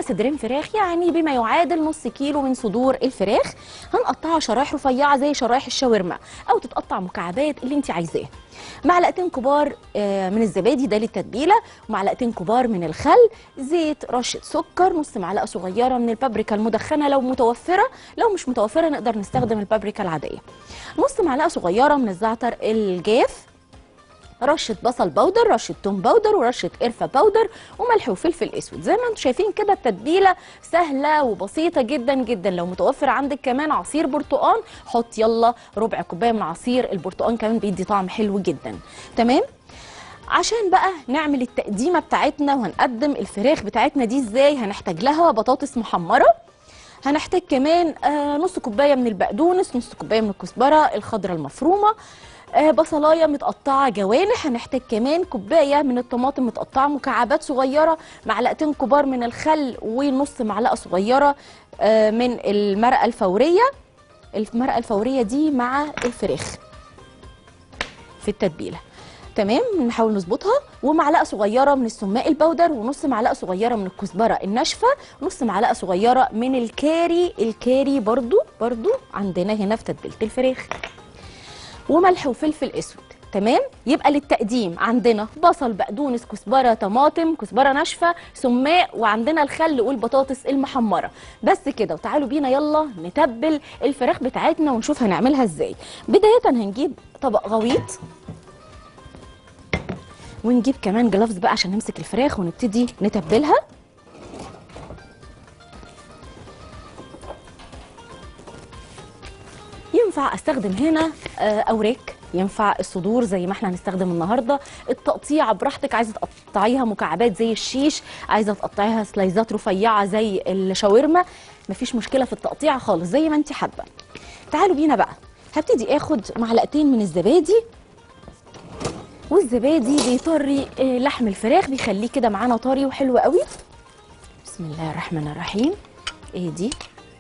صدرين فراخ يعني بما يعادل نص كيلو من صدور الفراخ هنقطعها شرايح رفيعه زي شرايح الشاورما او تتقطع مكعبات اللي انت عايزاه معلقتين كبار آه، من الزبادي ده للتتبيله ومعلقتين كبار من الخل زيت رشه سكر نص معلقه صغيره من البابريكا المدخنه لو متوفره لو مش متوفره نقدر نستخدم البابريكا العاديه نص معلقه صغيره من الزعتر الجاف رشه بصل بودر رشه توم بودر ورشه قرفه بودر وملح وفلفل اسود زي ما انتم شايفين كده التتبيله سهله وبسيطه جدا جدا لو متوفر عندك كمان عصير برتقان حط يلا ربع كوبايه من عصير البرتقان كمان بيدي طعم حلو جدا تمام عشان بقى نعمل التقديمه بتاعتنا وهنقدم الفراخ بتاعتنا دي ازاي هنحتاج لها بطاطس محمره هنحتاج كمان آه، نص كوبايه من البقدونس نص كوبايه من الكزبره الخضراء المفرومه آه، بصلايه متقطعه جوانح هنحتاج كمان كوبايه من الطماطم متقطعه مكعبات صغيره معلقتين كبار من الخل ونص معلقه صغيره آه، من المرقه الفوريه المرقه الفوريه دي مع الفراخ في التتبيله تمام نحاول نظبطها ومعلقه صغيره من السماق البودر ونص معلقه صغيره من الكزبره الناشفه ونص معلقه صغيره من الكاري الكاري برضو برضو عندنا هنا في تتبيله الفراخ وملح وفلفل اسود تمام يبقى للتقديم عندنا بصل بقدونس كزبره طماطم كزبره ناشفه سماق وعندنا الخل والبطاطس المحمره بس كده وتعالوا بينا يلا نتبل الفراخ بتاعتنا ونشوف هنعملها ازاي بدايه هنجيب طبق غويط ونجيب كمان جلافز بقى عشان نمسك الفراخ ونبتدي نتبلها ينفع استخدم هنا آه، اوراق ينفع الصدور زي ما احنا هنستخدم النهارده التقطيع براحتك عايزه تقطعيها مكعبات زي الشيش عايزه تقطعيها سلايزات رفيعه زي الشاورما مفيش مشكله في التقطيع خالص زي ما انت حابه تعالوا بينا بقى هبتدي اخد معلقتين من الزبادي والزبادي بيطري آه، لحم الفراخ بيخليه كده معانا طري وحلو قوي بسم الله الرحمن الرحيم ايه دي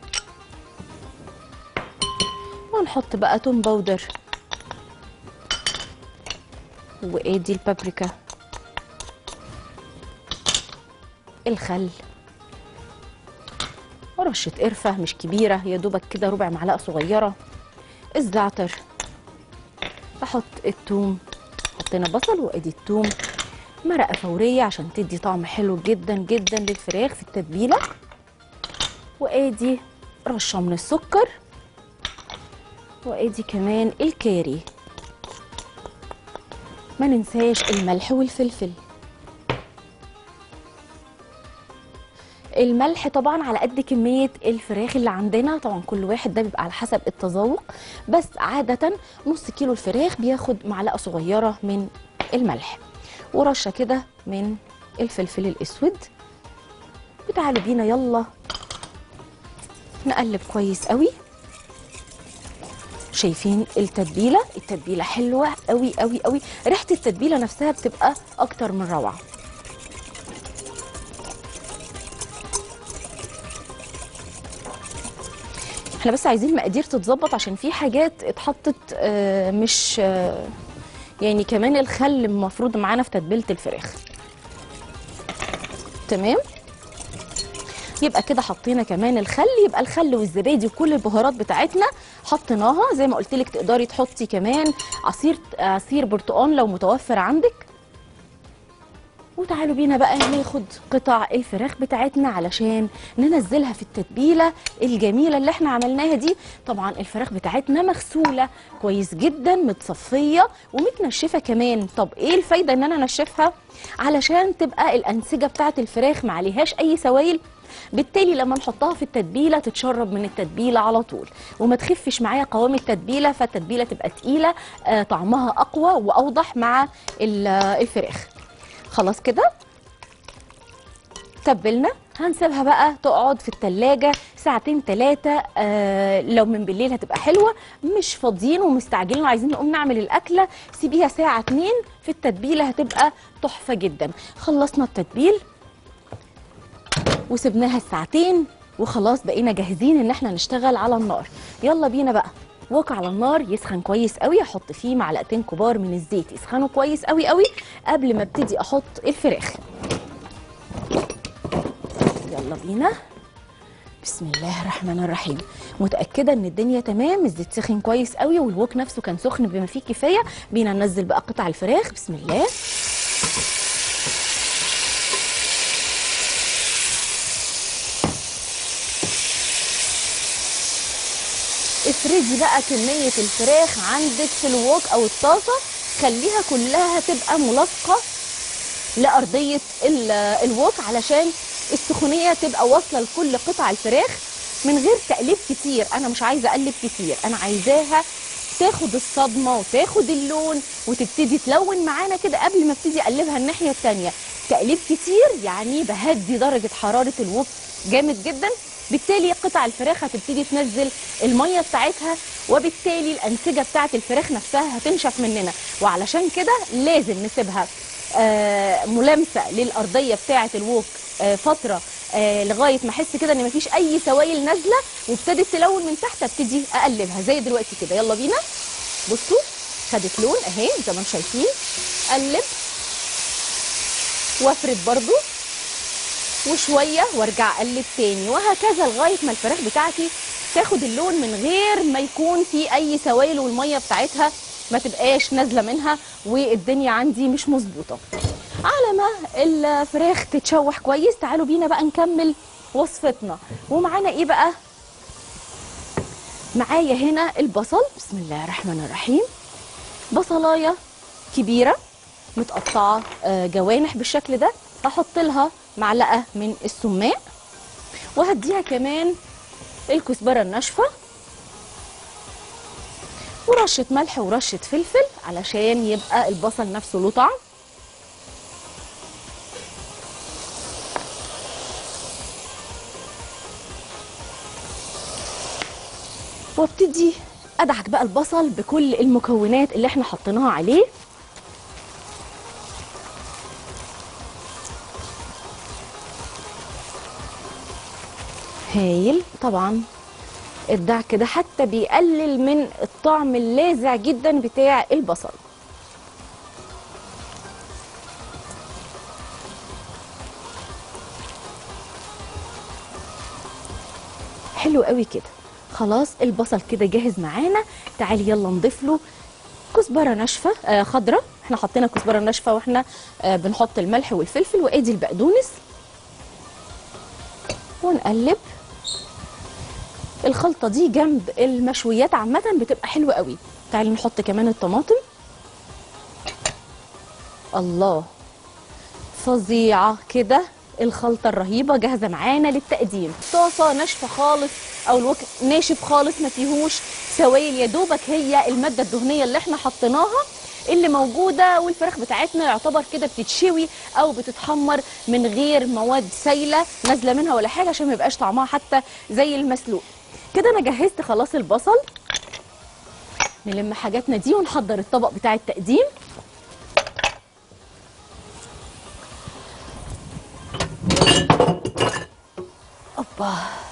ونحط بقى توم باودر وادي البابريكا الخل ورشة قرفة مش كبيرة يا دوبك كده ربع معلقة صغيرة الزعتر بحط التوم حطينا بصل وادي التوم مرقة فورية عشان تدي طعم حلو جدا جدا للفراخ في التتبيلة وادي رشة من السكر وادي كمان الكاري ما ننساش الملح والفلفل الملح طبعا على قد كمية الفراخ اللي عندنا طبعا كل واحد ده بيبقى على حسب التذوق بس عادة نص كيلو الفراخ بياخد معلقة صغيرة من الملح ورشة كده من الفلفل الأسود وتعالوا بينا يلا نقلب كويس قوي شايفين التتبيله التتبيله حلوه قوي قوي قوي ريحه التتبيله نفسها بتبقى اكتر من روعه احنا بس عايزين المقادير تتظبط عشان في حاجات اتحطت آه، مش آه، يعني كمان الخل المفروض معانا في تتبيله الفراخ تمام يبقى كده حطينا كمان الخل يبقى الخل والزبادي وكل البهارات بتاعتنا حطيناها زي ما قلت لك تقدري تحطي كمان عصير عصير برتقان لو متوفر عندك وتعالوا بينا بقى ناخد قطع الفراخ بتاعتنا علشان ننزلها في التتبيله الجميله اللي احنا عملناها دي طبعا الفراخ بتاعتنا مغسوله كويس جدا متصفيه ومتنشفه كمان طب ايه الفايده ان انا انشفها علشان تبقى الانسجه بتاعه الفراخ ما عليهاش اي سوائل بالتالي لما نحطها في التتبيله تتشرب من التتبيله على طول وما تخفش معايا قوام التتبيله فالتتبيله تبقى تقيله آه طعمها اقوى واوضح مع ال- آه، الفراخ خلاص كده تبلنا هنسيبها بقى تقعد في التلاجة ساعتين ثلاثة آه لو من بالليل هتبقى حلوة مش فاضيين ومستعجلين وعايزين نقوم نعمل الأكلة سيبيها ساعة اتنين في التتبيلة هتبقى تحفة جدا خلصنا التتبيل وسبناها الساعتين وخلاص بقينا جاهزين ان احنا نشتغل على النار يلا بينا بقى وك على النار يسخن كويس قوي احط فيه معلقتين كبار من الزيت يسخنوا كويس قوي قوي قبل ما ابتدي احط الفراخ يلا يلا بينا بسم الله الرحمن الرحيم متاكده ان الدنيا تمام الزيت سخن كويس قوي والوك نفسه كان سخن بما فيه كفايه بينا ننزل بقى قطع الفراخ بسم الله افردي بقى كميه الفراخ عندك في الوok او الطاسه خليها كلها تبقى ملاصقه لارضيه ال- الوok علشان السخونيه تبقى واصله لكل قطع الفراخ من غير تقليب كتير انا مش عايزه اقلب كتير انا عايزاها تاخد الصدمه وتاخد اللون وتبتدي تلون معانا كده قبل ما ابتدي اقلبها الناحيه التانيه تقليب كتير يعني بهدي درجه حراره الوok جامد جدا بالتالي قطع الفراخ هتبتدي تنزل الميه بتاعتها وبالتالي الانسجه بتاعت الفراخ نفسها هتنشف مننا وعلشان كده لازم نسيبها آه، ملامسه للارضيه بتاعه الووك آه، فتره آه، لغايه ما احس كده ان مفيش اي سوائل نازله وابتدت تلون من تحت ابتدي اقلبها زي دلوقتي كده يلا بينا بصوا خدت لون اهي زي ما انتم شايفين اقلب وافرد برضو وشويه وارجع اقلب تاني وهكذا لغايه ما الفراخ بتاعتي تاخد اللون من غير ما يكون في اي سوائل والميه بتاعتها ما تبقاش نازله منها والدنيا عندي مش مظبوطه على ما الفراخ تتشوح كويس تعالوا بينا بقى نكمل وصفتنا ومعانا ايه بقى معايا هنا البصل بسم الله الرحمن الرحيم بصلايه كبيره متقطعه آه، جوانح بالشكل ده هحط لها معلقه من السماق وهديها كمان الكزبره الناشفه ورشه ملح ورشه فلفل علشان يبقى البصل نفسه له طعم وابتدي ادعك بقى البصل بكل المكونات اللي احنا حطيناها عليه هايل طبعا الدعك ده حتى بيقلل من الطعم اللاذع جدا بتاع البصل حلو قوي كده خلاص البصل كده جاهز معانا تعالي يلا نضيف له كزبره ناشفه آه خضره احنا حطينا كزبره ناشفه واحنا آه بنحط الملح والفلفل وادي البقدونس ونقلب الخلطه دي جنب المشويات عامه بتبقى حلوه قوي تعالي نحط كمان الطماطم الله فظيعه كده الخلطه الرهيبه جاهزه معانا للتقديم طاسه ناشفه خالص او الوك ناشف خالص ما فيهوش سوائل يا دوبك هي الماده الدهنيه اللي احنا حطيناها اللي موجوده والفراخ بتاعتنا يعتبر كده بتتشوي او بتتحمر من غير مواد سايله نازله منها ولا حاجه عشان ما يبقاش طعمها حتى زي المسلوق كده انا جهزت خلاص البصل نلم حاجاتنا دي ونحضر الطبق بتاع التقديم اوبا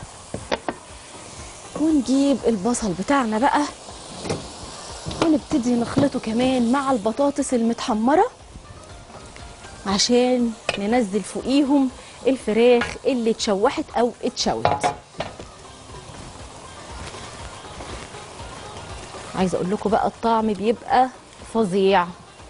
ونجيب البصل بتاعنا بقى ونبتدي نخلطه كمان مع البطاطس المتحمرة عشان ننزل فوقيهم الفراخ اللي اتشوحت او اتشوت عايزه اقول لكم بقى الطعم بيبقى فظيع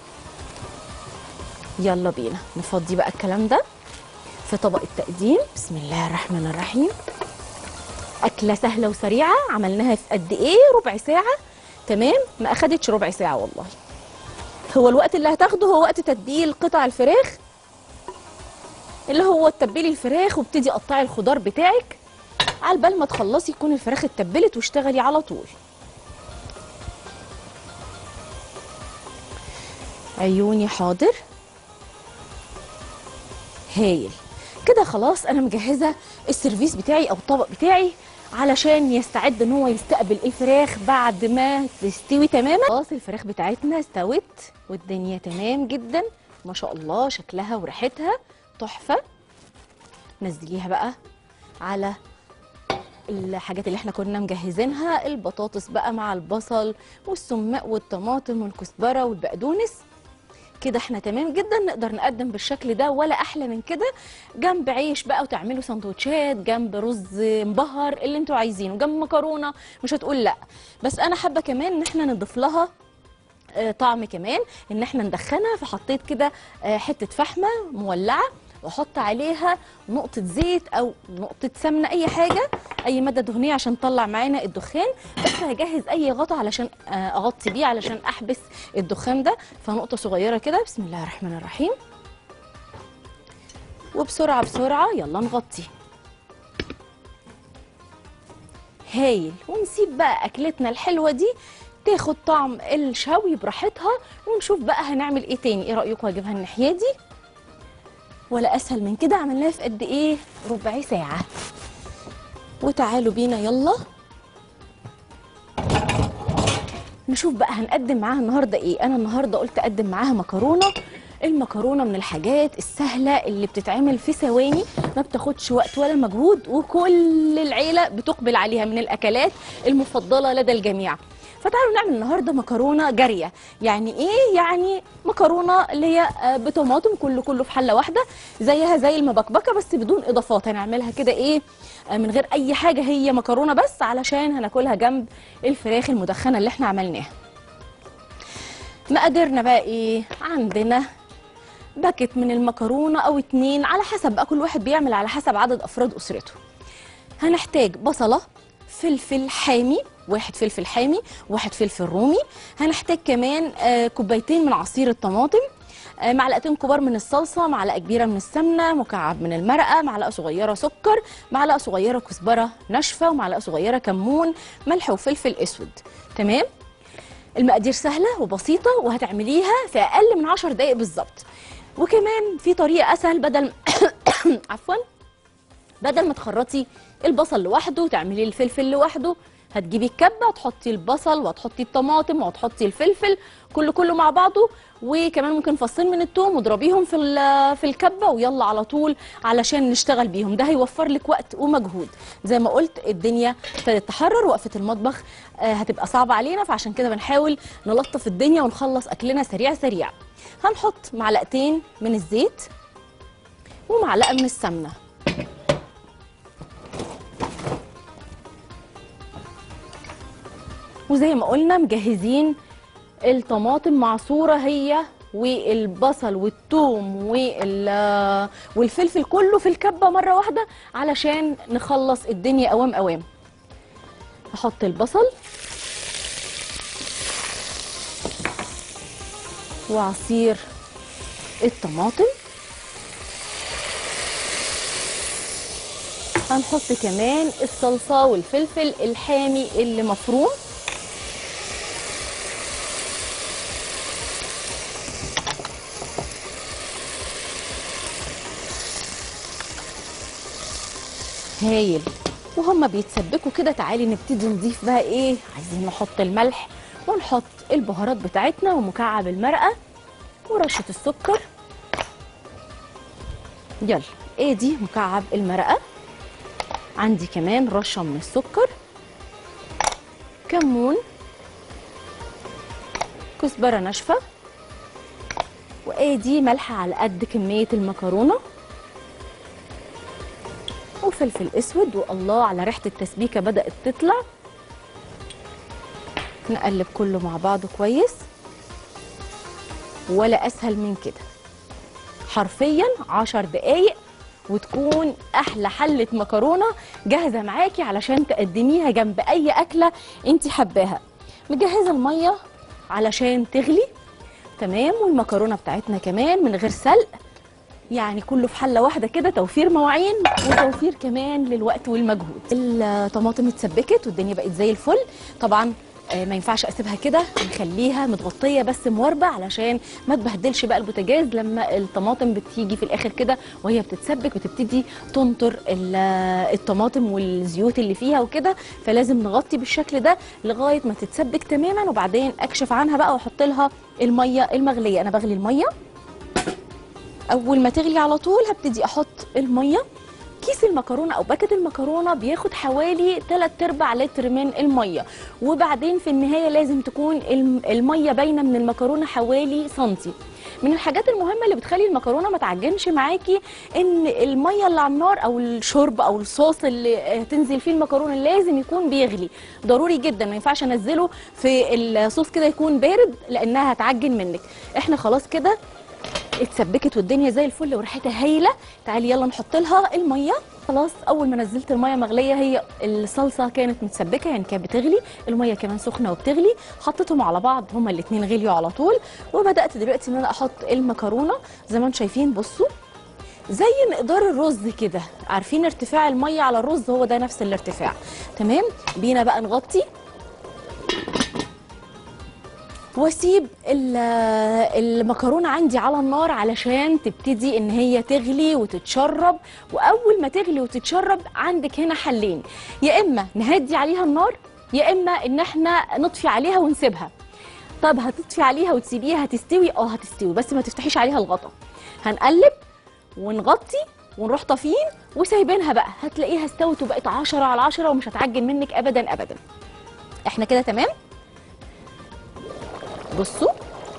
يلا بينا نفضي بقى الكلام ده في طبق التقديم بسم الله الرحمن الرحيم أكلة سهلة وسريعة عملناها في قد إيه ربع ساعة تمام ما أخدتش ربع ساعة والله هو الوقت اللي هتاخده هو وقت تتبيل قطع الفراخ اللي هو تتبلي الفراخ وابتدي قطعي الخضار بتاعك على بال ما تخلصي تكون الفراخ اتبلت واشتغلي على طول عيوني حاضر هايل كده خلاص انا مجهزه السيرفيس بتاعي او الطبق بتاعي علشان يستعد ان هو يستقبل الفراخ بعد ما تستوي تماما خلاص الفراخ بتاعتنا استوت والدنيا تمام جدا ما شاء الله شكلها وريحتها تحفه نزليها بقى على الحاجات اللي احنا كنا مجهزينها البطاطس بقى مع البصل والسماق والطماطم والكزبره والبقدونس كده احنا تمام جدا نقدر نقدم بالشكل ده ولا احلى من كده جنب عيش بقى وتعملوا سندوتشات جنب رز مبهر اللي انتوا عايزينه جنب مكرونه مش هتقول لا بس انا حابه كمان ان احنا نضيف لها آه، طعم كمان ان احنا ندخنها فحطيت كده آه، حته فحمه مولعه واحط عليها نقطه زيت او نقطه سمنه اي حاجه اي ماده دهنيه عشان تطلع معانا الدخان بس هجهز اي غطا علشان آه، اغطي بيه علشان احبس الدخان ده فنقطه صغيره كده بسم الله الرحمن الرحيم وبسرعه بسرعه يلا نغطي هايل ونسيب بقى اكلتنا الحلوه دي تاخد طعم الشوي براحتها ونشوف بقى هنعمل ايه تاني ايه رايكم هجيبها الناحيه دي ولا اسهل من كده عملناها في قد ايه ربع ساعه وتعالوا بينا يلا نشوف بقى هنقدم معاها النهارده ايه انا النهارده قلت اقدم معاها مكرونه المكرونه من الحاجات السهله اللي بتتعمل في ثواني ما بتاخدش وقت ولا مجهود وكل العيله بتقبل عليها من الاكلات المفضله لدى الجميع فتعالوا نعمل النهارده مكرونه جاريه يعني ايه يعني مكرونه اللي هي آه، بطماطم كله كله في حله واحده زيها زي المبكبكه بس بدون اضافات هنعملها كده ايه آه، من غير اي حاجه هي مكرونه بس علشان هناكلها جنب الفراخ المدخنه اللي احنا عملناها مقاديرنا بقى ايه عندنا باكت من المكرونه او اتنين على حسب بقى كل واحد بيعمل على حسب عدد افراد اسرته هنحتاج بصله فلفل حامي واحد فلفل حامي واحد فلفل رومي هنحتاج كمان آه، كوبايتين من عصير الطماطم آه، معلقتين كبار من الصلصه معلقه كبيره من السمنه مكعب من المرقه معلقه صغيره سكر معلقه صغيره كزبره ناشفه ومعلقه صغيره كمون ملح وفلفل اسود تمام المقادير سهله وبسيطه وهتعمليها في اقل من 10 دقائق بالظبط وكمان في طريقه اسهل بدل عفوا بدل ما تخرطي البصل لوحده وتعملي الفلفل لوحده هتجيبي الكبه وتحطي البصل وتحطي الطماطم وتحطي الفلفل كله كله مع بعضه وكمان ممكن فصين من التوم واضربيهم في ال- في الكبه ويلا على طول علشان نشتغل بيهم ده هيوفر لك وقت ومجهود زي ما قلت الدنيا ابتدت تحرر وقفه المطبخ آه، هتبقى صعبه علينا فعشان كده بنحاول نلطف الدنيا ونخلص اكلنا سريع سريع هنحط معلقتين من الزيت ومعلقه من السمنه وزي ما قلنا مجهزين الطماطم معصوره هي والبصل والثوم وال- والفلفل كله في الكبه مره واحده علشان نخلص الدنيا اوام اوام هحط البصل وعصير الطماطم هنحط كمان الصلصه والفلفل الحامي اللي مفروم هايل وهما بيتسبكوا كده تعالي نبتدي نضيف بقى ايه عايزين نحط الملح ونحط البهارات بتاعتنا ومكعب المرقه ورشه السكر يلا ايه دي مكعب المرقه عندي كمان رشه من السكر كمون كزبره ناشفه وادي ملح على قد كميه المكرونه وفلفل اسود والله على ريحه التسبيكه بدات تطلع نقلب كله مع بعضه كويس ولا اسهل من كده حرفيا عشر دقايق وتكون احلى حله مكرونه جاهزه معاكي علشان تقدميها جنب اي اكله انت حباها مجهزه الميه علشان تغلي تمام والمكرونه بتاعتنا كمان من غير سلق يعني كله في حله واحده كده توفير مواعين وتوفير كمان للوقت والمجهود الطماطم اتسبكت والدنيا بقت زي الفل طبعا آه، ما ينفعش اسيبها كده نخليها متغطيه بس مواربه علشان ما تبهدلش بقى البوتاجاز لما الطماطم بتيجي في الاخر كده وهي بتتسبك وتبتدي تنطر ال- الطماطم والزيوت اللي فيها وكده فلازم نغطي بالشكل ده لغايه ما تتسبك تماما وبعدين اكشف عنها بقى واحط لها الميه المغليه انا بغلي الميه اول ما تغلي على طول هبتدي احط الميه كيس المكرونه او باكت المكرونه بياخد حوالي 3 ارباع لتر من الميه وبعدين في النهايه لازم تكون الم- الميه باينه من المكرونه حوالي سنتي من الحاجات المهمه اللي بتخلي المكرونه ما تعجنش معاكي ان الميه اللي على النار او الشرب او الصوص اللي آه، تنزل فيه المكرونه لازم يكون بيغلي ضروري جدا ما ينفعش انزله في الصوص كده يكون بارد لانها هتعجن منك احنا خلاص كده اتسبكت والدنيا زي الفل وريحتها هايله تعالي يلا نحط لها الميه خلاص اول ما نزلت الميه مغليه هي الصلصه كانت متسبكه يعني كانت بتغلي الميه كمان سخنه وبتغلي حطيتهم على بعض هما الاثنين غليوا على طول وبدات دلوقتي ان انا احط المكرونه زي ما انتم شايفين بصوا زي مقدار الرز كده عارفين ارتفاع الميه على الرز هو ده نفس الارتفاع تمام بينا بقى نغطي واسيب ال- المكرونه عندي على النار علشان تبتدي ان هي تغلي وتتشرب واول ما تغلي وتتشرب عندك هنا حلين يا اما نهدي عليها النار يا اما ان احنا نطفي عليها ونسيبها طب هتطفي عليها وتسيبيها هتستوي اه هتستوي بس ما تفتحيش عليها الغطا هنقلب ونغطي ونروح طافيين وسايبينها بقى هتلاقيها استوت وبقت 10 على 10 ومش هتعجن منك ابدا ابدا احنا كده تمام بصوا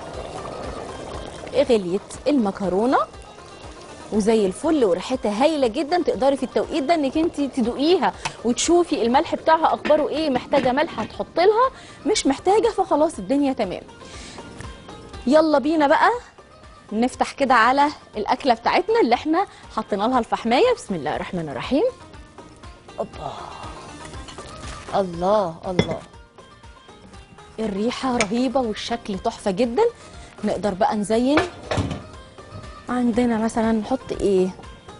غليت المكرونه وزي الفل وريحتها هايله جدا تقدري في التوقيت ده انك انت تدوقيها وتشوفي الملح بتاعها اخباره ايه محتاجه ملح هتحط لها مش محتاجه فخلاص الدنيا تمام يلا بينا بقى نفتح كده على الاكله بتاعتنا اللي احنا حطينا لها الفحمايه بسم الله الرحمن الرحيم اوبا الله الله الريحة رهيبة والشكل تحفة جدا نقدر بقى نزين عندنا مثلا نحط ايه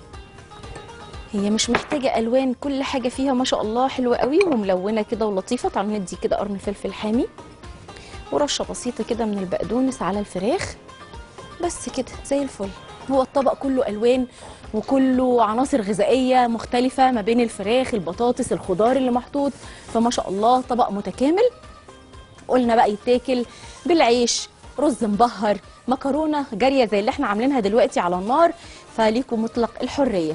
هي مش محتاجة ألوان كل حاجة فيها ما شاء الله حلوة قوي وملونة كده ولطيفة تعالوا ندي كده قرن فلفل حامي ورشة بسيطة كده من البقدونس على الفراخ بس كده زي الفل هو الطبق كله ألوان وكله عناصر غذائية مختلفة ما بين الفراخ البطاطس الخضار اللي محطوط فما شاء الله طبق متكامل قلنا بقى يتاكل بالعيش رز مبهر مكرونه جاريه زي اللي احنا عاملينها دلوقتي على النار فليكم مطلق الحريه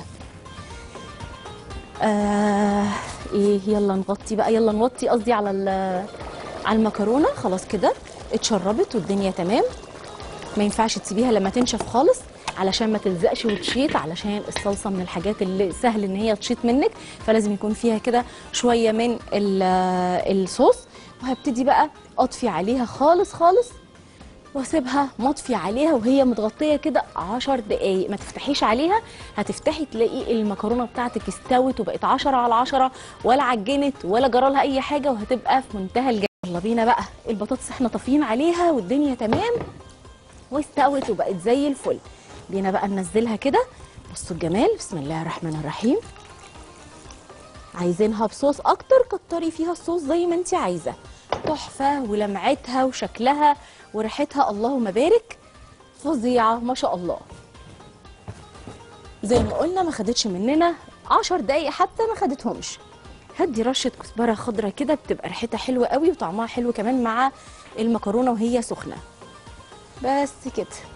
آه ايه يلا نغطي بقى يلا نوطي قصدي على ال- على المكرونه خلاص كده اتشربت والدنيا تمام ما ينفعش تسيبيها لما تنشف خالص علشان ما تلزقش وتشيط علشان الصلصه من الحاجات اللي سهل ان هي تشيط منك فلازم يكون فيها كده شويه من ال- الصوص وهبتدي بقى اطفي عليها خالص خالص واسيبها مطفي عليها وهي متغطيه كده 10 دقايق ما تفتحيش عليها هتفتحي تلاقي المكرونه بتاعتك استوت وبقت 10 على 10 ولا عجنت ولا جرالها اي حاجه وهتبقى في منتهى الجمال يلا بينا بقى البطاطس احنا طافيين عليها والدنيا تمام واستوت وبقت زي الفل بينا بقى ننزلها كده بصوا الجمال بسم الله الرحمن الرحيم عايزينها بصوص اكتر كتري فيها الصوص زي ما انت عايزه تحفه ولمعتها وشكلها وريحتها اللهم بارك فظيعه ما شاء الله زي ما قلنا ما خدتش مننا عشر دقايق حتى ما خدتهمش هدي رشه كزبره خضراء كده بتبقى ريحتها حلوه قوي وطعمها حلو كمان مع المكرونه وهي سخنه بس كده